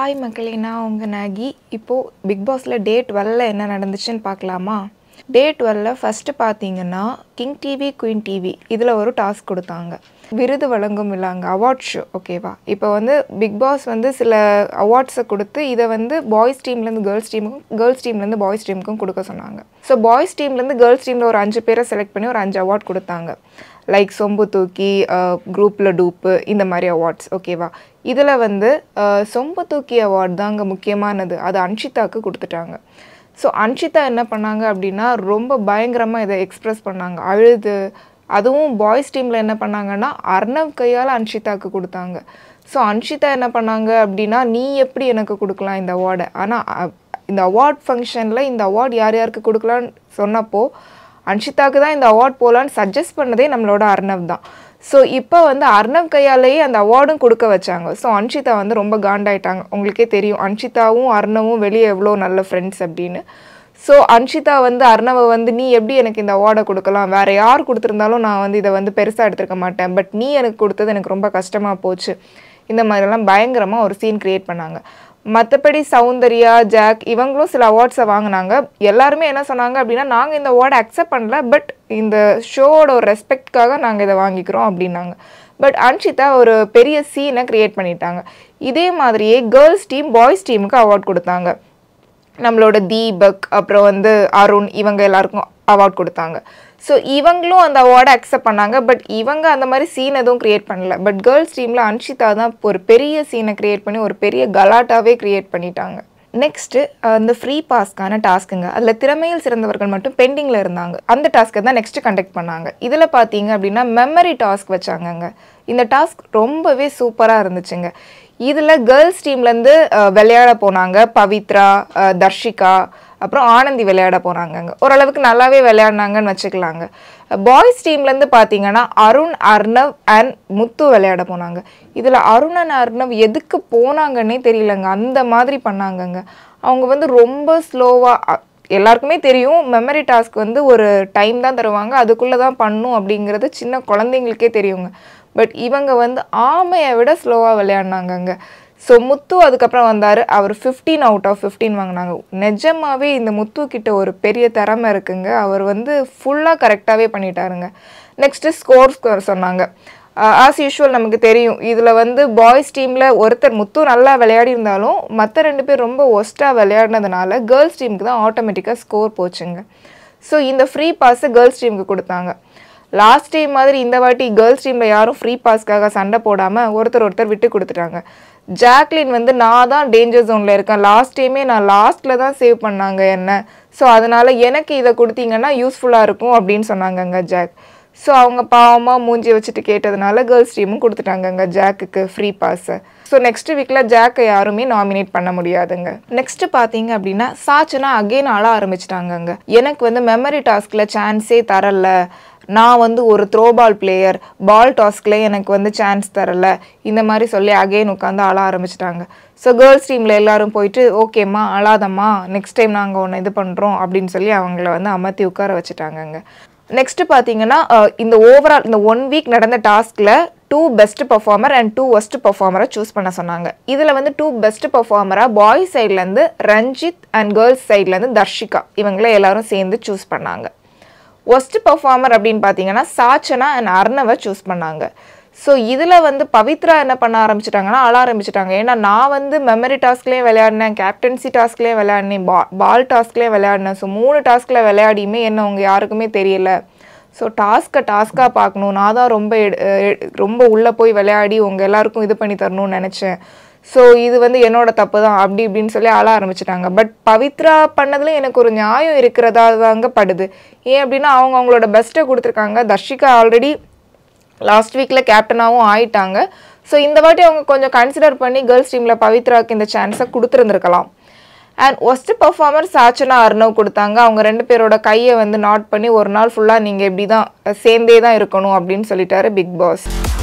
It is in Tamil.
ஹாய் மக்களே நான் உங்கள் நாகி இப்போது பிக் பாஸில் டே டுவெல்ல என்ன நடந்துச்சுன்னு பார்க்கலாமா டே டுவெல்ல ஃபஸ்ட்டு பார்த்தீங்கன்னா கிங் டிவி குயின் டிவி இதில் ஒரு டாஸ்க் கொடுத்தாங்க விருது வழங்கும் விழாங்க அவார்ட் ஷோ ஓகேவா இப்போ வந்து பிக் பாஸ் வந்து சில அவார்ட்ஸை கொடுத்து இதை வந்து பாய்ஸ் டீம்லேருந்து கேர்ள்ஸ் டீமுக்கும் கேர்ள்ஸ் டீம்லேருந்து பாய்ஸ் டீமுக்கும் கொடுக்க சொன்னாங்க ஸோ பாய்ஸ் டீம்லேருந்து கேர்ள்ஸ் டீமில் ஒரு அஞ்சு பேரை செலக்ட் பண்ணி ஒரு அஞ்சு அவார்ட் கொடுத்தாங்க லைக் சொம்பு தூக்கி குரூப்பில் டூப்பு இந்த மாதிரி அவார்ட்ஸ் ஓகேவா இதில் வந்து அஹ், சொம்பு தூக்கி அவார்ட் தாங்க முக்கியமானது அது அன்ஷிதாக்கு கொடுத்துட்டாங்க ஸோ அன்ஷிதா என்ன பண்ணாங்க அப்படின்னா ரொம்ப பயங்கரமாக இதை எக்ஸ்ப்ரெஸ் பண்ணாங்க அழுது அதுவும் பாய்ஸ் டீமில் என்ன பண்ணாங்கன்னா அர்ணவ் கையால் அன்ஷிதாக்கு கொடுத்தாங்க ஸோ அன்ஷிதா என்ன பண்ணாங்க அப்படின்னா நீ எப்படி எனக்கு கொடுக்கலாம் இந்த அவார்டை ஆனால் இந்த அவார்ட் ஃபங்க்ஷனில் இந்த அவார்ட் யார் யாருக்கு கொடுக்கலான்னு சொன்னப்போ அன்ஷிதாக்கு தான் இந்த அவார்ட் போகலான்னு சஜஸ்ட் பண்ணதே நம்மளோட அர்ணவ் தான் ஸோ இப்போ வந்து அர்ணவ் கையாலேயே அந்த அவார்டும் கொடுக்க வச்சாங்க ஸோ அன்ஷிதா வந்து ரொம்ப காண்டாயிட்டாங்க உங்களுக்கே தெரியும் அன்ஷிதாவும் அர்ணவும் வெளியே எவ்வளோ நல்ல ஃப்ரெண்ட்ஸ் அப்படின்னு ஸோ அன்ஷிதா வந்து அர்ணவை வந்து நீ எப்படி எனக்கு இந்த அவார்டை கொடுக்கலாம் வேற யார் கொடுத்துருந்தாலும் நான் வந்து இதை வந்து பெருசாக எடுத்திருக்க மாட்டேன் பட் நீ எனக்கு கொடுத்தது எனக்கு ரொம்ப கஷ்டமாக போச்சு இந்த மாதிரிலாம் பயங்கரமாக ஒரு சீன் கிரியேட் பண்ணாங்க மற்றபடி சௌந்தர்யா ஜாக் இவங்களும் சில அவார்ட்ஸை வாங்கினாங்க எல்லாருமே என்ன சொன்னாங்க அப்படின்னா நாங்கள் இந்த அவார்டை அக்செப்ட் பண்ணல பட் இந்த ஷோவோட ஒரு ரெஸ்பெக்ட்காக நாங்கள் இதை வாங்கிக்கிறோம் அப்படின்னாங்க பட் அன்ஷிதா ஒரு பெரிய சீனை கிரியேட் பண்ணிட்டாங்க இதே மாதிரியே கேர்ள்ஸ் டீம் பாய்ஸ் டீமுக்கு அவார்ட் கொடுத்தாங்க நம்மளோட தீபக் அப்புறம் வந்து அருண் இவங்க எல்லாருக்கும் அவார்ட் கொடுத்தாங்க ஸோ இவங்களும் அந்த அவார்டை அக்செப்ட் பண்ணாங்க பட் இவங்க அந்த மாதிரி சீன் எதுவும் கிரியேட் பண்ணல பட் கேர்ள்ஸ் டீமில் அன்ஷிதா தான் ஒரு பெரிய சீனை கிரியேட் பண்ணி ஒரு பெரிய கலாட்டாவே கிரியேட் பண்ணிட்டாங்க நெக்ஸ்ட்டு அந்த ஃப்ரீ பாஸ்க்கான டாஸ்க்குங்க அதில் திறமையில் சிறந்தவர்கள் மட்டும் பெண்டிங்கில் இருந்தாங்க அந்த டாஸ்க்கை தான் நெக்ஸ்ட் கண்டக்ட் பண்ணாங்க இதில் பார்த்தீங்க அப்படின்னா மெமரி டாஸ்க் வச்சாங்கங்க இந்த டாஸ்க் ரொம்பவே சூப்பராக இருந்துச்சுங்க இதில் கேர்ள்ஸ் டீம்லேருந்து விளையாட போனாங்க பவித்ரா அஹ், தர்ஷிகா அப்புறம் ஆனந்தி விளையாட போனாங்கங்க ஓரளவுக்கு நல்லாவே விளையாடினாங்கன்னு வச்சுக்கலாங்க பாய்ஸ் டீம்லேருந்து பார்த்தீங்கன்னா அருண் அர்ணவ் அண்ட் முத்து விளையாட போனாங்க இதில் அருண் அண்ட் அர்ணவ் எதுக்கு போனாங்கன்னே தெரியலங்க அந்த மாதிரி பண்ணாங்கங்க அவங்க வந்து ரொம்ப ஸ்லோவாக எல்லாருக்குமே தெரியும் மெமரி டாஸ்க் வந்து ஒரு டைம் தான் தருவாங்க அதுக்குள்ளே தான் பண்ணும் அப்படிங்கிறது சின்ன குழந்தைங்களுக்கே தெரியுங்க பட் இவங்க வந்து ஆமையை விட ஸ்லோவாக விளையாடினாங்கங்க ஸோ முத்து அதுக்கப்புறம் வந்தார் அவர் 15 அவுட் ஆஃப் 15 வாங்கினாங்க நிஜமாவே இந்த முத்து கிட்ட ஒரு பெரிய திறமை இருக்குங்க அவர் வந்து ஃபுல்லாக கரெக்டாகவே பண்ணிட்டாருங்க நெக்ஸ்ட்டு ஸ்கோர் சொன்னாங்க ஆஸ் யூஷுவல் நமக்கு தெரியும் இதில் வந்து பாய்ஸ் டீமில் ஒருத்தர் முத்து நல்லா விளையாடி இருந்தாலும் மற்ற ரெண்டு பேர் ரொம்ப ஒஸ்ட்டாக விளையாடினதுனால கேர்ள்ஸ் டீமுக்கு தான் ஆட்டோமேட்டிக்காக ஸ்கோர் போச்சுங்க ஸோ இந்த ஃப்ரீ பாஸை கேர்ள்ஸ் டீமுக்கு கொடுத்தாங்க லாஸ்ட் டைம் மாதிரி இந்த வாட்டி கேர்ள்ஸ் டீமில் யாரும் ஃப்ரீ பாஸ்க்காக சண்டை போடாமல் ஒருத்தர் ஒருத்தர் விட்டு கொடுத்துட்டாங்க ஜாக்லின் வந்து நான் தான் டேஞ்சர் ஜோனில் இருக்கேன் லாஸ்ட் டைமே நான் லாஸ்ட்டில் தான் சேவ் பண்ணாங்க என்ன ஸோ அதனால் எனக்கு இதை கொடுத்தீங்கன்னா யூஸ்ஃபுல்லாக இருக்கும் அப்படின்னு சொன்னாங்கங்க ஜாக் ஸோ அவங்க பாவமாக மூஞ்சி வச்சுட்டு கேட்டதுனால கேர்ள்ஸ் டீமும் கொடுத்துட்டாங்கங்க ஜாக்குக்கு ஃப்ரீ பாஸை ஸோ நெக்ஸ்ட் வீக்கில் ஜாக்கை யாருமே நாமினேட் பண்ண முடியாதுங்க நெக்ஸ்ட் பார்த்தீங்க அப்படின்னா சாச்சனா அகெயின் ஆள ஆரம்பிச்சிட்டாங்கங்க எனக்கு வந்து மெமரி டாஸ்கில் சான்ஸே தரல நான் வந்து ஒரு த்ரோ பால் பிளேயர் பால் டாஸ்கில் எனக்கு வந்து சான்ஸ் தரல இந்த மாதிரி சொல்லி அகெயின் உட்காந்து அழ ஆரம்பிச்சிட்டாங்க ஸோ கேர்ள்ஸ் டீமில் எல்லாரும் போயிட்டு ஓகேம்மா அழாதம்மா நெக்ஸ்ட் டைம் நாங்கள் ஒன்று இது பண்ணுறோம் அப்படின்னு சொல்லி அவங்கள வந்து அமர்த்தி உட்கார வச்சுட்டாங்கங்க நெக்ஸ்ட் பார்த்தீங்கன்னா அஹ், இந்த ஓவரால் இந்த ஒன் வீக் நடந்த டாஸ்கில் two best performer and two worst பர்ஃபார்மரை சூஸ் பண்ண சொன்னாங்க இதில் வந்து டூ பெஸ்ட் பர்ஃபார்மராக பாய்ஸ் சைட்லேருந்து ரஞ்சித் அண்ட் கேர்ள்ஸ் சைட்லேருந்து தர்ஷிகா இவங்கள எல்லாரும் சேர்ந்து சூஸ் பண்ணாங்க ஒஸ்ட் பர்ஃபார்மர் அப்படின்னு பார்த்தீங்கன்னா சாச்சனா அண்ட் அர்ணவை சூஸ் பண்ணாங்க ஸோ இதில் வந்து பவித்ரா என்ன பண்ண ஆரம்பிச்சிட்டாங்கன்னா அழ ஆரம்பிச்சிட்டாங்க ஏன்னா நான் வந்து மெமரி டாஸ்க்லேயும் விளையாடினேன் கேப்டன்சி டாஸ்க்லேயும் விளையாடினேன் பா பால் டாஸ்க்லேயும் விளையாடினேன் ஸோ மூணு டாஸ்கில் விளையாடியுமே என்ன அவங்க யாருக்குமே தெரியல ஸோ டாஸ்க்கை டாஸ்க்காக பார்க்கணும் நான் தான் ரொம்ப எடு- எ- ரொம்ப உள்ளே போய் விளையாடி உங்கள் எல்லாருக்கும் இது பண்ணி தரணும்னு நினச்சேன் ஸோ இது வந்து என்னோட தப்பு தான் அப்படி இப்படின்னு சொல்லி ஆள ஆரம்பிச்சிட்டாங்க பட் பவித்ரா பண்ணதுல எனக்கு ஒரு நியாயம் இருக்கிறதா தாங்க படுது ஏன் அப்படின்னா அவங்க அவங்களோட பெஸ்ட்டை கொடுத்துருக்காங்க தர்ஷிகா ஆல்ரெடி லாஸ்ட் வீக்கில் கேப்டனாகவும் ஆயிட்டாங்க ஸோ இந்த வாட்டி அவங்க கொஞ்சம் கன்சிடர் பண்ணி கேர்ள்ஸ் டீமில் பவித்ராக்கு இந்த சான்ஸை கொடுத்துருந்துருக்கலாம் and worst performer Sachana Arnav கொடுத்தாங்க அவங்க ரெண்டு பேரோட கையை வந்து நாட் பண்ணி ஒரு நாள் ஃபுல்லாக நீங்கள் இப்படி தான் சேர்ந்தே தான் இருக்கணும் அப்படின்னு சொல்லிட்டாரு பிக் பாஸ்